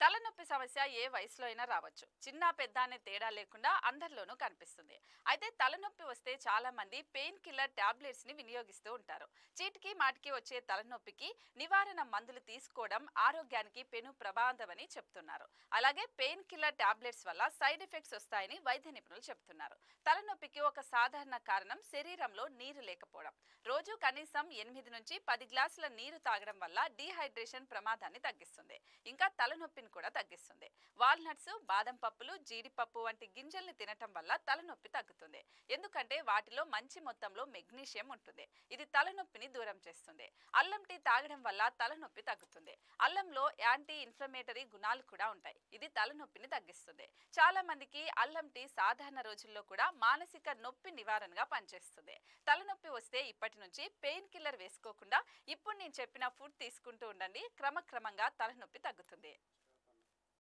తలనొప్పి సమస్య ఏ వయసులో అయినా రావచ్చు చిన్న పెద్ద అనే తేడా లేకుండా అందరిలోనూ కనిపిస్తుంది అయితే తలనొప్పి వస్తే చాలా మంది పెయిన్ కిల్లర్ టాబ్లెట్స్ ని వినియోగిస్తూ ఉంటారు చీటికి మాటికి వచ్చే తలనొప్పికి నివారణ మందులు తీసుకోవడం ఆరోగ్యానికి పెను ప్రమాదమని చెప్తున్నారు అలాగే పెయిన్ కిల్లర్ టాబ్లెట్స్ వల్ల సైడ్ ఎఫెక్ట్స్ వస్తాయని వైద్య నిపుణులు చెప్తున్నారు తలనొప్పికి ఒక సాధారణ కారణం శరీరంలో నీరు లేకపోవడం రోజు కనీసం ఎనిమిది నుంచి పది గ్లాసుల నీరు తాగడం వల్ల డీహైడ్రేషన్ ప్రమాదాన్ని తగ్గిస్తుంది ఇంకా తలనొప్పిని కూడా తగ్గిస్తుంది వాల్నట్స్ బాదం పప్పులు జీడిపప్పు వంటి గింజల్ని తినటం వల్ల తలనొప్పి తగ్గుతుంది ఎందుకంటే వాటిలో మంచి మొత్తంలో మెగ్నీషియం ఉంటుంది ఇది తలనొప్పిని దూరం చేస్తుంది అల్లం టీ తాగడం వల్ల తలనొప్పి తగ్గుతుంది అల్లంలో యాంటీ ఇన్ఫ్లమేటరీ గుణాలు కూడా ఉంటాయి ఇది తలనొప్పిని తగ్గిస్తుంది చాలా మందికి అల్లం టీ సాధారణ రోజుల్లో కూడా మానసిక నొప్పి నివారణగా పనిచేస్తుంది తలనొప్పి వస్తే ఇప్పటి నుంచి పెయిన్ కిల్లర్ వేసుకోకుండా ఇప్పుడు నేను చెప్పిన ఫుడ్ తీసుకుంటూ ఉండండి క్రమక్రమంగా తలనొప్పి తగ్గుతుంది